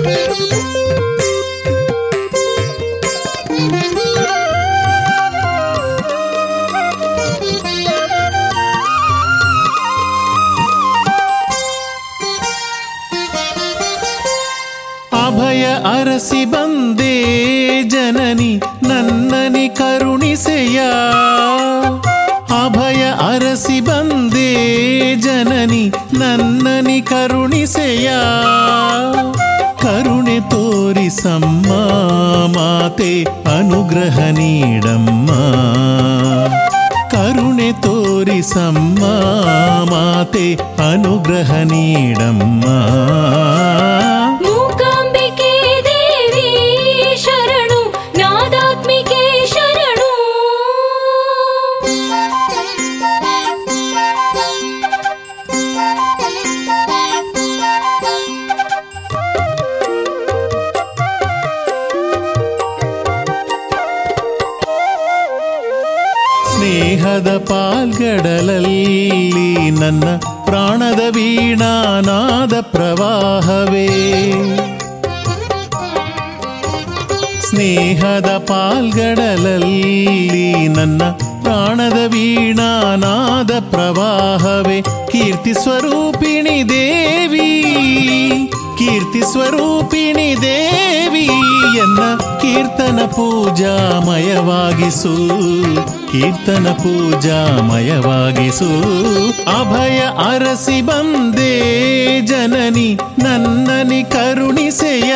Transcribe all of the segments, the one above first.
ಅಭಯ ಅರಸಿ ಬಂದೇ ಜನನಿ ನನ್ನನಿ ಕರುಣಿಸೆಯ ಅಭಯ ಅರಸಿ ಬಂದೇ ಜನನಿ ನನ್ನನಿ ಕರುಣಿಸೆಯ ಕರುಣೆ ತೋರಿಸಮ್ಮ ಮಾತೆ ಅನುಗ್ರಹ ನೀಡಮ್ಮ ಕರುಣೆ ತೋರಿಸಮ್ಮ ಮಾತೆ ಅನುಗ್ರಹ ನೀಡಮ್ಮ ಮೂಕಾಂಬಿಕೆ ದೇವಿ ಶರಣು ನಾದಾತ್ಮಿಕೆ ಶರಣು ಸ್ನೇಹದ ಪಾಲ್ಗಡಲಲ್ಲಿ ನನ್ನ ಪ್ರಾಣದ ವೀಣಾನಾದ ಪ್ರವಾಹವೇ ಸ್ನೇಹದ ಪಾಲ್ಗಡಲಲ್ಲಿ ನನ್ನ ಪ್ರಾಣದ ವೀಣಾನಾದ ಪ್ರವಾಹವೇ ಕೀರ್ತಿ ಸ್ವರೂಪಿಣಿ ದೇವಿ ಕೀರ್ತಿ ಸ್ವರೂಪಿಣಿ ದೇವಿ ಎನ್ನ ಕೀರ್ತನ ಪೂಜಾಮಯವಾಗಿಸು ಕೀರ್ತನ ಪೂಜಾಮಯವಾಗಿಸು ಅಭಯ ಅರಸಿ ಬಂದೇ ಜನನಿ ನನ್ನನಿ ಕರುಣಿಸೆಯ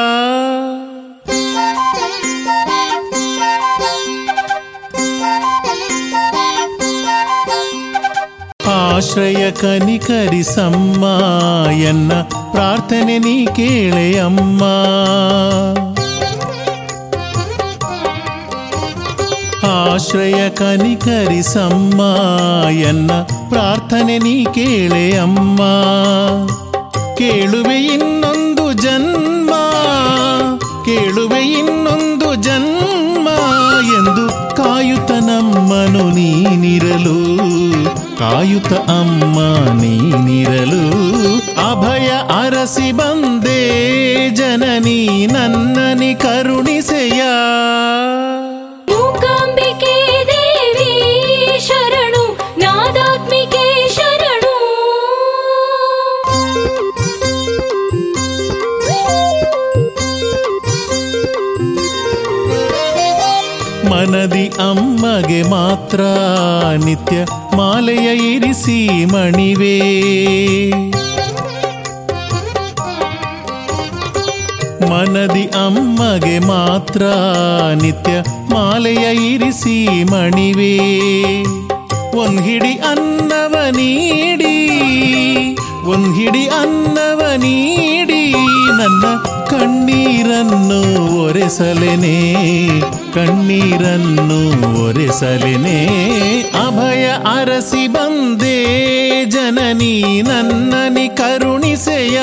ಆಶ್ರಯ ಕನಿಕರಿಸಮ್ಮ ಎನ್ನ ಪ್ರಾರ್ಥನೆ ನೀ ಕೇಳೆಯಮ್ಮ ಆಶ್ರಯ ಕನಿಕರಿಸಮ್ಮ ಎನ್ನ ಪ್ರಾರ್ಥನೆ ನೀ ಕೇಳೆಯಮ್ಮ ಕೇಳುವೆ ಇನ್ನೊಂದು ಜನ್ಮ ಕೇಳುವೆ ಇನ್ನೊಂದು ಜನ್ಮ ಎಂದು ಕಾಯುತ್ತ ನಮ್ಮನು ನೀನಿರಲು ಕಾಯುತ್ತ ಅಮ್ಮ ನೀನಿರಲು ಅಭಯ ಅರಸಿ ಬಂದೇ ಜನನಿ ನನ್ನನಿ ಕರುಣಿಸೆಯ ಮೂಕಾಂಬಿಕೆ ದೇವಿ ಶರಣು ನಾದಾತ್ಮಿಕೆ ಶರಣು ಮನದಿ ಅಮ್ಮಗೆ ಮಾತ್ರ ನಿತ್ಯ ಮಾಲೆಯ ಇರಿಸಿ ಮಣಿವೆ ಮನದಿ ಅಮ್ಮಗೆ ಮಾತ್ರ ನಿತ್ಯ ಮಾಲೆಯ ಇರಿಸಿ ಮಣಿವೆ ಒಂದ್ ಹಿಡಿ ಅನ್ನವ ನೀಡಿ ಒಂದ್ ಹಿಡಿ ಅನ್ನವ ನೀಡಿ ನನ್ನ ಕಣ್ಣೀರನ್ನು ಒರೆಸಲೆನೆ ಕಣ್ಣೀರನ್ನು ಒರೆಸಲೆನೆ ಅಭಯ ಅರಸಿ ಬಂದೇ ಜನನಿ ನನ್ನನಿ ಕರುಣಿಸೆಯ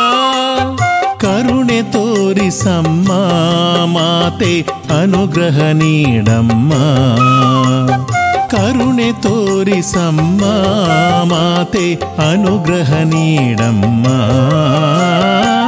ಕರುಣೆ ತೋರಿಸಮ್ಮ ಮಾತೆ ಅನುಗ್ರಹ ನೀಡಮ್ಮ ಕರುಣೆ ತೋರಿಸಮ್ಮ ಮಾತೆ ಅನುಗ್ರಹ ನೀಡಮ್ಮ